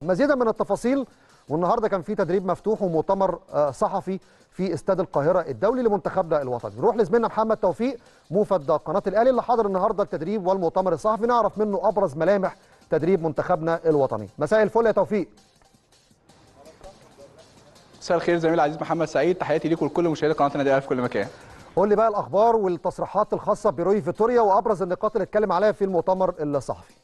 مزيدا من التفاصيل والنهارده كان في تدريب مفتوح ومؤتمر آه، صحفي في استاد القاهره الدولي لمنتخبنا الوطني نروح لزميلنا محمد توفيق موفد قناه الاهلي اللي حضر النهارده التدريب والمؤتمر الصحفي نعرف منه ابرز ملامح تدريب منتخبنا الوطني مساء الفل يا توفيق مساء الخير زميلي العزيز محمد سعيد تحياتي ليكم ولكل مشاهدي قناه النادي الاهلي في كل مكان قول لي بقى الاخبار والتصريحات الخاصه بروي فيتوريا وابرز النقاط اللي اتكلم عليها في المؤتمر الصحفي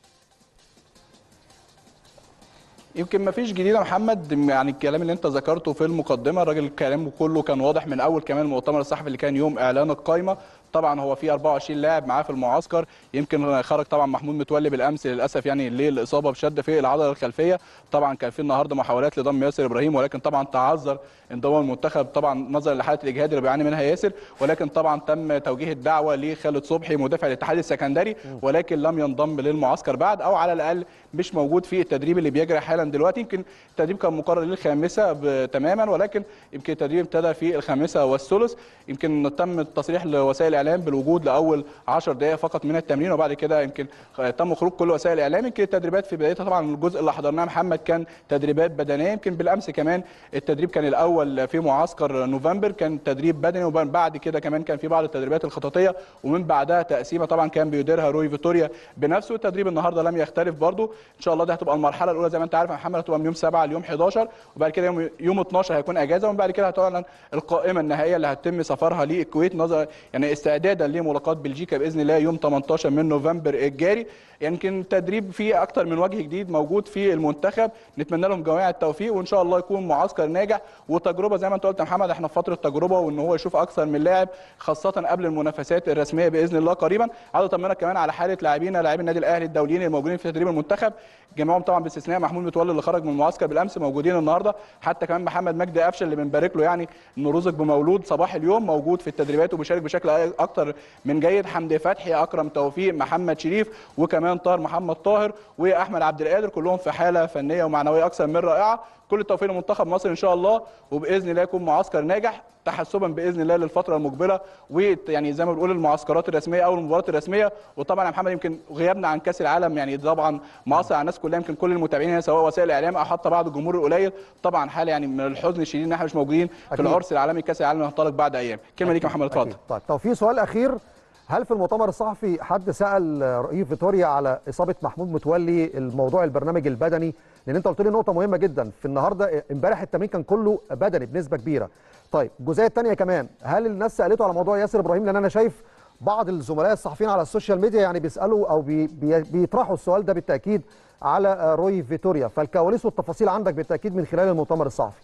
يمكن ما فيش جديد يا محمد يعني الكلام اللي انت ذكرته في المقدمه الراجل كلامه كله كان واضح من اول كمان المؤتمر الصحفي اللي كان يوم اعلان القائمه طبعا هو في 24 لاعب معاه في المعسكر يمكن خرج طبعا محمود متولي بالامس للاسف يعني للاصابه بشد في العضله الخلفيه طبعا كان في النهارده محاولات لضم ياسر ابراهيم ولكن طبعا تعذر انضمام المنتخب طبعا نظرا لحاله الاجهاد اللي بيعاني منها ياسر ولكن طبعا تم توجيه الدعوه لخالد صبحي مدافع الاتحاد السكندري ولكن لم ينضم للمعسكر بعد او على الاقل مش موجود في التدريب اللي بيجري حالا دلوقتي يمكن التدريب كان مقرر للخامسه تماما ولكن يمكن التدريب ابتدى في الخامسه والثلث يمكن تم التصريح لوسائل الاعلام بالوجود لاول 10 دقائق فقط من التمرين وبعد كده يمكن تم خروج كل وسائل الاعلام يمكن التدريبات في بدايتها طبعا الجزء اللي حضرناه محمد كان تدريبات بدنيه يمكن بالامس كمان التدريب كان الاول في معسكر نوفمبر كان تدريب بدني وبعد كده كمان كان في بعض التدريبات الخططيه ومن بعدها تقسيمه طبعا كان بيديرها روي فيتوريا بنفسه التدريب النهارده لم يختلف برده ان شاء الله دي هتبقى المرحله الاولى زي ما انت عارف يا محمد هتبقى من يوم 7 ليوم 11 وبعد كده يوم يوم 12 هيكون اجازه ومن بعد كده هتعلن القائمه النهائيه اللي هتتم سفرها للكويت نظر يعني استعدادا لملاقاه بلجيكا باذن الله يوم 18 من نوفمبر الجاري يمكن التدريب فيه اكتر من وجه جديد موجود في المنتخب نتمنى لهم جميع التوفيق وان شاء الله يكون معسكر ناجح وتجربه زي ما انت قلت يا محمد احنا في فتره تجربه وان هو يشوف اكثر من لاعب خاصه قبل المنافسات الرسميه باذن الله قريبا عايز اطمنك كمان على حاله لاعبينا لاعبي النادي الاهلي الدوليين الموجودين في تدريب المنتخب جميعهم طبعا باستثناء محمود متولي اللي خرج من المعسكر بالامس موجودين النهارده حتى كمان محمد مجدي قفشه اللي بنبارك له يعني انه رزق بمولود صباح اليوم موجود في التدريبات وبيشارك بشكل اكتر من جيد حمدي فتحي اكرم توفيق محمد شريف وكمان طاهر محمد طاهر واحمد عبد القادر كلهم في حاله فنيه ومعنويه اكثر من رائعه كل التوفيق لمنتخب مصر ان شاء الله وباذن الله يكون معسكر ناجح تحسبا باذن الله للفتره المقبله ويعني زي ما بنقول المعسكرات الرسميه او المباريات الرسميه وطبعا يا محمد يمكن غيابنا عن كاس العالم يعني طبعا مأثر على الناس كلها يمكن كل المتابعين هنا سواء وسائل الاعلام او حتى بعض الجمهور القليل طبعا حاله يعني من الحزن الشديد ان احنا مش موجودين في العرس العالمي كاس العالم اللي هينطلق بعد ايام كلمه ليك يا محمد اتفضل طيب توفيق سؤال اخير هل في المؤتمر الصحفي حد سال رئيس فيتوريا على اصابه محمود متولي الموضوع البرنامج البدني لان انت قلت لي نقطه مهمه جدا في النهارده امبارح التمرين كان كله بدني بنسبه كبيره طيب الجزئيه الثانيه كمان هل الناس سالته على موضوع ياسر ابراهيم لان انا شايف بعض الزملاء الصحفيين على السوشيال ميديا يعني بيسالوا او بي بي بيطرحوا السؤال ده بالتاكيد على روي فيتوريا فالكواليس والتفاصيل عندك بالتاكيد من خلال المؤتمر الصحفي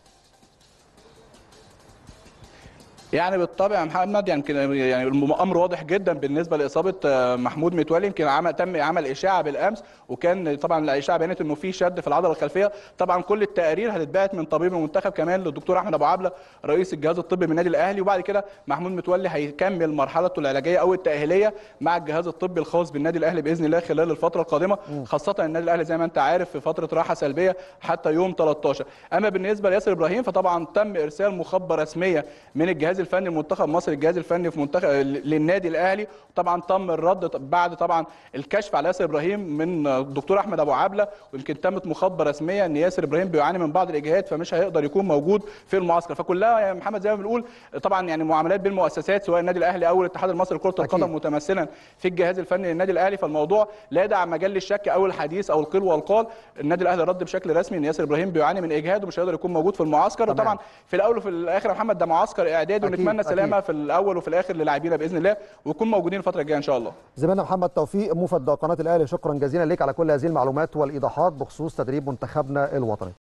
يعني بالطبع يا محمد يعني يعني الامر واضح جدا بالنسبه لاصابه محمود متولي يمكن عمل تم عمل اشاعه بالامس وكان طبعا الاشاعه بينت انه في شد في العضله الخلفيه طبعا كل التقارير هتتبعت من طبيب المنتخب كمان للدكتور احمد ابو عبله رئيس الجهاز الطبي من النادي الاهلي وبعد كده محمود متولي هيكمل مرحلته العلاجيه او التاهيليه مع الجهاز الطبي الخاص بالنادي الاهلي باذن الله خلال الفتره القادمه خاصه النادي الاهلي زي ما انت عارف في فتره راحه سلبيه حتى يوم 13 اما بالنسبه لياسر ابراهيم فطبعا تم ارسال مخبر رسميه من الجهاز الفني لمنتخب مصر الجهاز الفني في منتخب للنادي الاهلي طبعا تم الرد بعد طبعا الكشف على ياسر ابراهيم من الدكتور احمد ابو عبله ويمكن تمت مخبر رسميه ان ياسر ابراهيم بيعاني من بعض الاجهاد فمش هيقدر يكون موجود في المعسكر فكلها يا محمد زي ما بنقول طبعا يعني معاملات بين المؤسسات سواء النادي الاهلي او الاتحاد المصري لكره القدم متمثلا في الجهاز الفني للنادي الاهلي فالموضوع لا يدع مجال للشك او الحديث او القيل والقال النادي الاهلي رد بشكل رسمي ان ياسر ابراهيم بيعاني من اجهاد ومش هيقدر يكون موجود في المعسكر تمام. وطبعا في الاول وفي الاخر يا محمد ده معسكر اعدادي ونتمنى السلامه في الاول وفي الاخر للاعبينا باذن الله ويكون موجودين الفتره الجايه ان شاء الله زميلنا محمد توفيق موفد قناه الاهلي شكرا جزيلا لك على كل هذه المعلومات والايضاحات بخصوص تدريب منتخبنا الوطني